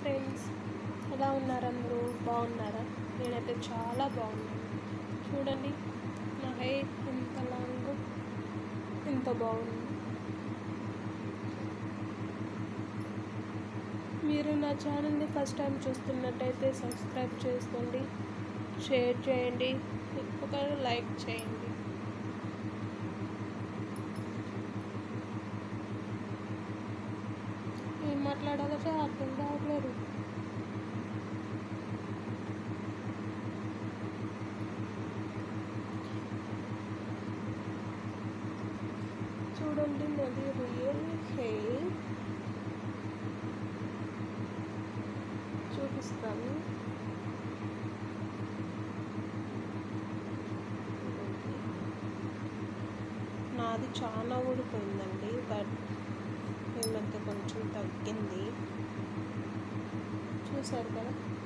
friends ఎలా ఉన్నారు అందరూ బాగున్నారా నేనైతే చాలా బాగున్నాను చూడండి నా హెయిర్ ఎంత లాంగ్ ఎంత బాగుంది మీరు నా ఛానల్ని ఫస్ట్ టైం చూస్తున్నట్టయితే సబ్స్క్రైబ్ చేసుకోండి షేర్ చేయండి ఒక లైక్ చేయండి ఏం మాట్లాడాలో అర్థం కావట్లేదు చూడండి నాది రియల్ హెయిర్ చూపిస్తాను నాది చాలా ఊడిపోయిందండి బట్ ఈ మధ్య కొంచెం తగ్గింది చూసారు కదా